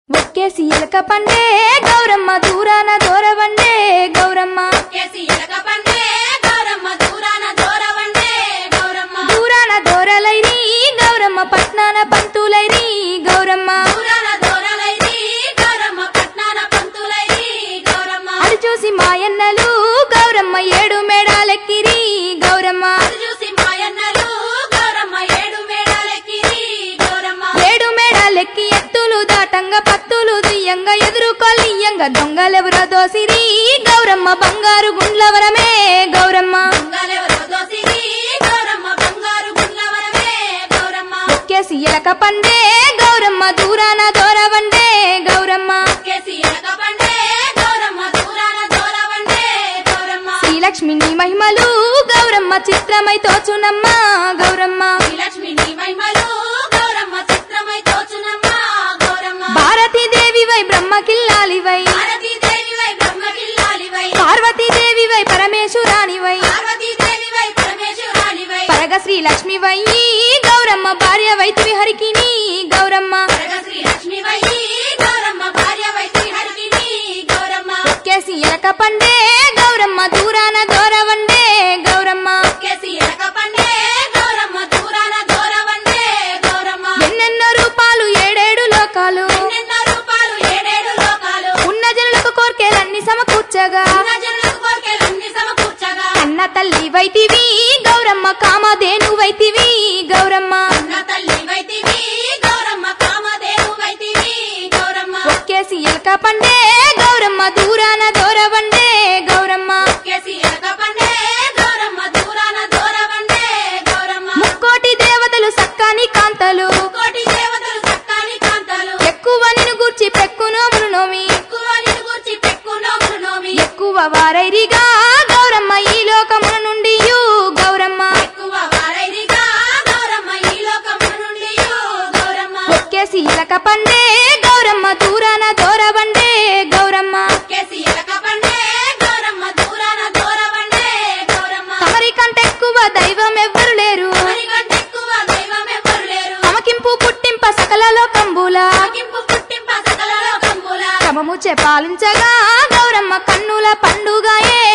ఒక్కేసి ఎలక పండే గౌరమ్మ దూరాన దూరవండే గౌరమ్మ కేసి ఎలక పండే గౌరమ్మ దూరాన దూరవండే గౌరమ్మ దూరాన దూరలైరి గౌరమ్మ పట్నాన పంతులైరి గౌరమ్మ దూరాన దూరలైరి గౌరమ్మ పట్నాన పంతులైరి గౌరమ్మ అది చూసి మాయన్నలు గౌరమ్మ ఏడు మేడాలెక్కిరి గౌరమ్మ అది చూసి మాయన్నలు గౌరమ్మ ఏడు మేడాలెక్కిరి గౌరమ్మ ఏడు మేడాలెక్కి ఎత్తులు దాటంగా పత్తులు దియ్యంగా ఎదురుకొల్లియ్యంగా దొంగలెవరో దోసిరి గౌరమ్మ బంగారు గుండ్లవరమే గౌరమ్మ దొంగలెవరో దోసిరి గౌరమ్మ బంగారు గుండ్లవరమే గౌరమ్మ ఒక్కేసి ఎలక పండే గౌరమ్మ దూరాన దూరవండే గౌరమ్మ కేసి ఎలక పండే గౌరమ్మ దూరాన దూరవండే గౌరమ్మ శ్రీలక్ష్మి నీ మహిమలు గౌరమ్మ చిత్రమై తోచునమ్మ గౌరమ్మ శ్రీలక్ష్మి నీ మహిమలు గౌరమ్మ చిత్రమై తోచునమ్మ గౌరమ్మ భారతీదేవివై బ్రహ్మకిల్లాలివై పార్వతీదేవివై బ్రహ్మకిల్లాలివై పార్వతీదేవివై పరమేశ్వరానివై పార్వతీదేవివై పరమేశ్వరానివై పరగ శ్రీలక్ష్మివై గౌరమ్మ భార్య వైతివి హరికిని గౌరమ్మ పరగ శ్రీలక్ష్మివై గౌరమ్మ భార్యవై శ్రీహరికిని గౌరమ్మ ఒక్కేసి ఎలక పండే గౌరమ్మ దూరాన దూరవండే గౌరమ్మ కేసి ఎలక పండే గౌరమ్మ దూరాన దూరవండే గౌరమ్మ ఎన్నెన్నో రూపాలు ఏడేడు లోకాలు ఎన్నెన్నో రూపాలు ఏడేడు లోకాలు ఉన్న జనులకు కోర్కెలన్నీ సమకూర్చగా ఉన్న జనులకు కోర్కెలన్నీ సమకూర్చగా అన్న తల్లి వైతివి గౌరమ్మ కామధేను వైతివి గౌరమ్మ అన్న తల్లి వైతివి గౌరమ్మ కామధేను వైతివి గౌరమ్మ ఒక్కేసి ఎలక పండే గౌరమ్మ దూరాన దూరవండే గౌరమ్మ కేసి ఎలక పండే గౌరమ్మ దూరాన దూరవండే గౌరమ్మ ముక్కోటి దేవతలు సక్కాని కాంతలు కోటి దేవతలు చక్కని కాంతలు ఎక్కువ నిన్ను గూర్చి పెక్కునోములు నోమి ఎక్కువ నిలుగుర్చి పెక్కు నోములు నోమి ఎక్కువ వారైరిగా గౌరమ్మ ఈ లోకముల నుండి గౌరమ్మ ఎక్కువ వారైరిగా గౌరమ్మ ఈ లోకము నుండి గౌరమ్మ ఒక్కేసి ఎలక పండే గౌరమ్మ దూరాన దూరవండే గౌరమ్మ కేసి ఎలక పండే గౌరమ్మ దూరాన దూరవండే గౌరమ్మ తమరి కంటే ఎక్కువ దైవం ఎవ్వరు లేరు మరికంటే ఎక్కువ దైవం ఎవ్వరు లేరు తమకింపు పుట్టింప సకల లోకంబుల ఆగింపు పుట్టింప సకల లోకంబుల క్రమముచే పాలించగా గౌరమ్మ కన్నుల పండుగయే